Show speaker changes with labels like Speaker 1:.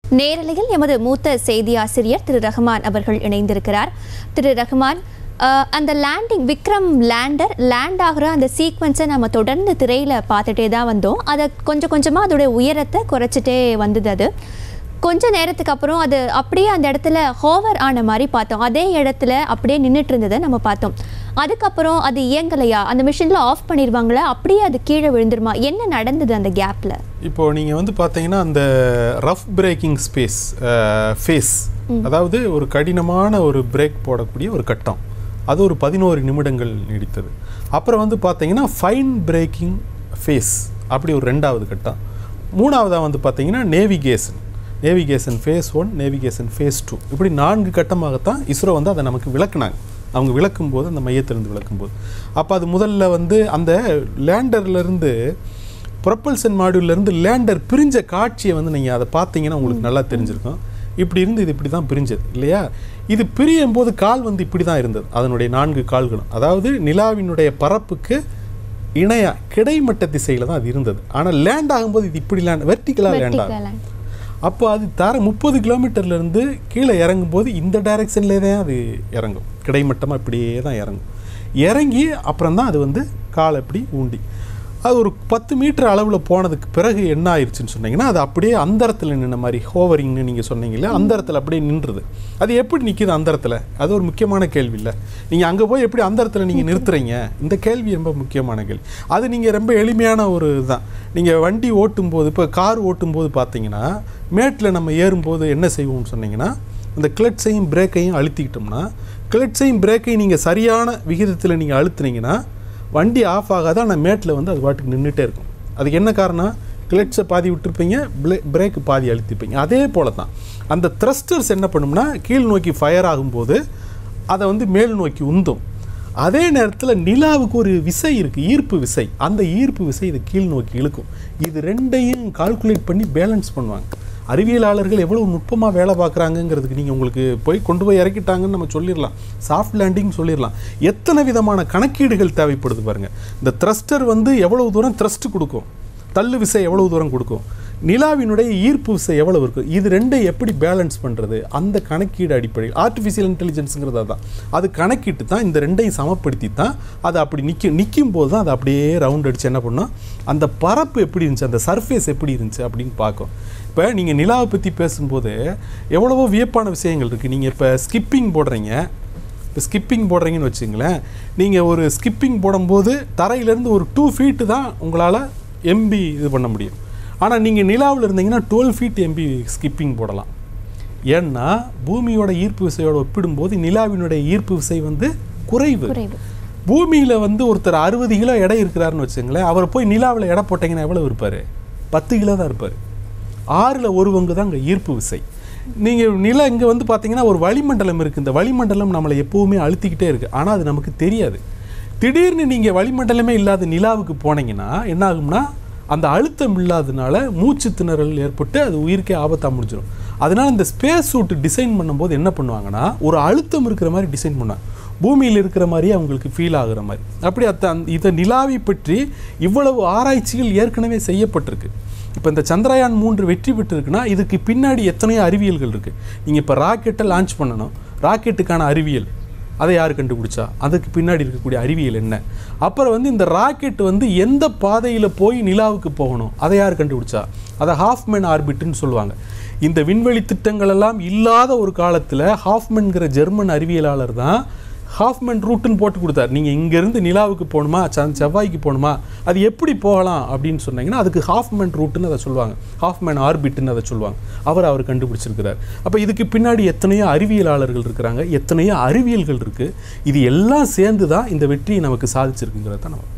Speaker 1: நேரலையில் எமது மூத்த செய்தி ஆசிரியர் திரு ரஹ்மான் அவர்கள் இணைந்திருக்கிறார் திரு ரஹ்மான் அஹ், அந்த லேண்டிங் விக்ரம் லேண்டர் லேண்ட் ஆகிற அந்த சீக்வன்ஸை நம்ம தொடர்ந்து திரையில் பார்த்துட்டே தான் வந்தோம் அதை கொஞ்சம் கொஞ்சமாக அதோடைய உயரத்தை குறைச்சிட்டே வந்தது அது கொஞ்ச நேரத்துக்கு அப்புறம் அது அப்படியே அந்த இடத்துல ஹோவர் ஆன மாதிரி பார்த்தோம் அதே இடத்துல அப்படியே நின்றுட்டு இருந்ததை நம்ம பார்த்தோம் அதுக்கப்புறம் அது இயங்கலையா அந்த மிஷினில் ஆஃப் பண்ணிடுவாங்களா அப்படியே அது கீழே விழுந்துருமா என்ன நடந்தது அந்த கேப்பில்
Speaker 2: இப்போ நீங்கள் வந்து பார்த்தீங்கன்னா அந்த ரஃப் பிரேக்கிங் ஸ்பேஸ் ஃபேஸ் அதாவது ஒரு கடினமான ஒரு பிரேக் போடக்கூடிய ஒரு கட்டம் அது ஒரு பதினோரு நிமிடங்கள் நீடித்தது அப்புறம் வந்து பார்த்தீங்கன்னா ஃபைன் பிரேக்கிங் ஃபேஸ் அப்படி ஒரு ரெண்டாவது கட்டம் மூணாவதாக வந்து பார்த்தீங்கன்னா navigation navigation phase one navigation phase two இப்படி நான்கு கட்டமாகத்தான் இஸ்ரோ வந்து அதை நமக்கு விளக்குனாங்க அவங்க விளக்கும்போது அந்த மையத்திலிருந்து விளக்கும்போது அப்போ அது முதல்ல வந்து அந்த லேண்டர்லேருந்து ப்ரொப்பல்சன் மாடியூல்லேருந்து லேண்டர் பிரிஞ்ச காட்சியை வந்து நீங்கள் அதை பார்த்தீங்கன்னா உங்களுக்கு நல்லா தெரிஞ்சிருக்கும் இப்படி இருந்து இது இப்படி தான் பிரிஞ்சது இல்லையா இது பிரியும் போது கால் வந்து இப்படி தான் இருந்தது அதனுடைய நான்கு கால்களும் அதாவது நிலாவினுடைய பரப்புக்கு இணையா கிடைமட்ட திசையில் தான் அது இருந்தது ஆனால் லேண்ட் ஆகும்போது இது இப்படி லேண்ட் வெர்டிக்கலாக லேண்ட் ஆகும்
Speaker 1: Vertical land.
Speaker 2: அப்போ அது தர முப்பது கிலோமீட்டர்லேருந்து கீழே இறங்கும்போது இந்த டைரெக்ஷன்லேயே தான் அது இறங்கும் கிடைமட்டமாக இப்படியே தான் இறங்கும் இறங்கி அப்புறம் தான் அது வந்து காலை இப்படி ஊண்டி அது ஒரு பத்து மீட்டர் அளவில் போனதுக்கு பிறகு என்ன ஆயிடுச்சுன்னு சொன்னீங்கன்னா அது அப்படியே அந்தரத்தில் நின்ன மாதிரி ஹோவரிங்னு நீங்கள் சொன்னீங்கல்ல அந்தரத்தில் அப்படியே நின்றுது அது எப்படி நிற்கிது அந்தரத்தில் அது ஒரு முக்கியமான கேள்வி இல்லை நீங்கள் அங்கே போய் எப்படி அந்தரத்தில் நீங்கள் நிறுத்துறீங்க இந்த கேள்வி ரொம்ப முக்கியமான கேள்வி அது நீங்கள் ரொம்ப எளிமையான ஒரு இதுதான் நீங்கள் வண்டி ஓட்டும்போது இப்போ கார் ஓட்டும்போது பார்த்தீங்கன்னா மேட்டில் நம்ம ஏறும்போது என்ன செய்வோம்னு சொன்னீங்கன்னா இந்த கிளட்ஸையும் பிரேக்கையும் அழுத்திக்கிட்டோம்னா கிளட்ஸையும் பிரேக்கையும் நீங்கள் சரியான விகிதத்தில் நீங்கள் அழுத்துனீங்கன்னா வண்டி ஆஃப் ஆகாத ஆனால் மேட்டில் வந்து அது பாட்டுக்கு நின்றுட்டே இருக்கும் அதுக்கு என்ன காரணம் கிளட்ஸை பாதி விட்டுருப்பீங்க பிரேக்கு பாதி அழுத்திப்பீங்க அதே போல தான் அந்த த்ரஸ்டர்ஸ் என்ன பண்ணும்னா கீழ் நோக்கி ஃபயர் ஆகும்போது அதை வந்து மேல் நோக்கி உந்தும் அதே நேரத்தில் நிலாவுக்கு ஒரு விசை இருக்குது ஈர்ப்பு விசை அந்த ஈர்ப்பு விசை இது கீழ் நோக்கி இழுக்கும் இது ரெண்டையும் கால்குலேட் பண்ணி பேலன்ஸ் பண்ணுவாங்க அறிவியலாளர்கள் எவ்வளவு நுட்பமாக வேலை பார்க்குறாங்கங்கிறதுக்கு நீங்கள் உங்களுக்கு போய் கொண்டு போய் இறக்கிட்டாங்கன்னு நம்ம சொல்லிடலாம் சாஃப்ட் லேண்டிங் சொல்லிடலாம் எத்தனை விதமான கணக்கீடுகள் தேவைப்படுது பாருங்கள் இந்த த்ரஸ்டர் வந்து எவ்வளவு தூரம் த்ரஸ்ட் கொடுக்கும் தள்ளு விசை எவ்வளவு தூரம் கொடுக்கும் நிலாவினுடைய ஈர்ப்பு விசை எவ்வளவு இருக்கும் இது ரெண்டை எப்படி பேலன்ஸ் பண்ணுறது அந்த கணக்கீடு அடிப்படையில் ஆர்டிஃபிஷியல் இன்டெலிஜென்ஸுங்கிறது தான் அது கணக்கிட்டு தான் இந்த ரெண்டையும் சமப்படுத்தி தான் அது அப்படி நிற்க நிற்கும் போது தான் அது அப்படியே ரவுண்ட் அடித்து என்ன பண்ணும் அந்த பரப்பு எப்படி இருந்துச்சு அந்த சர்ஃபேஸ் எப்படி இருந்துச்சு அப்படின்னு பார்க்கும் இப்போ நீங்கள் நிலாவை பற்றி பேசும்போது எவ்வளவோ வியப்பான விஷயங்கள் இருக்குது நீங்கள் இப்போ ஸ்கிப்பிங் போடுறீங்க இப்போ ஸ்கிப்பிங் போடுறீங்கன்னு வச்சுங்களேன் நீங்கள் ஒரு ஸ்கிப்பிங் போடும்போது தரையிலேருந்து ஒரு டூ ஃபீட்டு தான் உங்களால் எம்பி இது பண்ண முடியும் ஆனால் நீங்கள் நிலாவில் இருந்தீங்கன்னா டுவெல் ஃபீட் எம்பி ஸ்கிப்பிங் போடலாம் ஏன்னா பூமியோட ஈர்ப்பு விசையோட ஒப்பிடும்போது நிலாவினுடைய ஈர்ப்பு விசை வந்து குறைவு
Speaker 1: குறைவு
Speaker 2: பூமியில் வந்து ஒருத்தர் அறுபது கிலோ எடை இருக்கிறாருன்னு வச்சுங்களேன் அவர் போய் நிலாவில் எடை போட்டிங்கன்னா எவ்வளோ இருப்பார் பத்து கிலோ தான் இருப்பார் ஆறில் ஒரு பங்கு தான் அங்கே ஈர்ப்பு விசை நீங்கள் நில இங்கே வந்து பார்த்தீங்கன்னா ஒரு வளிமண்டலம் இருக்குது இந்த வளிமண்டலம் நம்மளை எப்போவுமே அழுத்திக்கிட்டே இருக்குது ஆனால் அது நமக்கு தெரியாது திடீர்னு நீங்கள் வளிமண்டலமே இல்லாத நிலாவுக்கு போனீங்கன்னா என்ன ஆகும்னா அந்த அழுத்தம் இல்லாதனால மூச்சு திணறல் ஏற்பட்டு அது உயிருக்கே ஆபத்தாக முடிஞ்சிடும் அதனால் இந்த ஸ்பேஸ் சூட் டிசைன் பண்ணும்போது என்ன பண்ணுவாங்கன்னா ஒரு அழுத்தம் இருக்கிற மாதிரி டிசைன் பண்ணுவாங்க பூமியில் இருக்கிற மாதிரி அவங்களுக்கு ஃபீல் ஆகுற மாதிரி அப்படி அத்த அந்த இதை நிலாவை பற்றி இவ்வளவு ஆராய்ச்சிகள் ஏற்கனவே செய்யப்பட்டிருக்கு இப்போ இந்த சந்திரயான் மூன்று வெற்றி பெற்றிருக்குன்னா இதுக்கு பின்னாடி எத்தனையோ அறிவியல்கள் இருக்குது நீங்கள் இப்போ ராக்கெட்டை லான்ச் பண்ணணும் ராக்கெட்டுக்கான அறிவியல் அதை யார் கண்டுபிடிச்சா அதுக்கு பின்னாடி இருக்கக்கூடிய அறிவியல் என்ன அப்புறம் வந்து இந்த ராக்கெட் வந்து எந்த பாதையில் போய் நிலாவுக்கு போகணும் அதை யார் கண்டுபிடிச்சா அதை ஹாஃப்மேன் ஆர்பிட்னு சொல்லுவாங்க இந்த விண்வெளி திட்டங்கள் எல்லாம் இல்லாத ஒரு காலத்தில் ஹாஃப்மேன்கிற ஜெர்மன் அறிவியலாளர் தான் ஹாஃப்மேன் ரூட்டுன்னு போட்டு கொடுத்தார் நீங்கள் இங்கேருந்து நிலாவுக்கு போகணுமா ச- செவ்வாய்க்கு போகணுமா அது எப்படி போகலாம் அப்படின்னு சொன்னீங்கன்னா அதுக்கு ஹாஃப்மேன் ரூட்டுன்னு அதை சொல்லுவாங்க ஹாஃப்மேன் ஆர்பிட்னு அதை சொல்லுவாங்க அவர் அவர் கண்டுபிடிச்சிருக்கிறார் அப்போ இதுக்கு பின்னாடி எத்தனையோ அறிவியலாளர்கள் இருக்கிறாங்க எத்தனையோ அறிவியல்கள் இருக்குது இது எல்லாம் சேர்ந்து தான் இந்த வெற்றியை நமக்கு சாதிச்சிருக்குங்கிறத நம்ம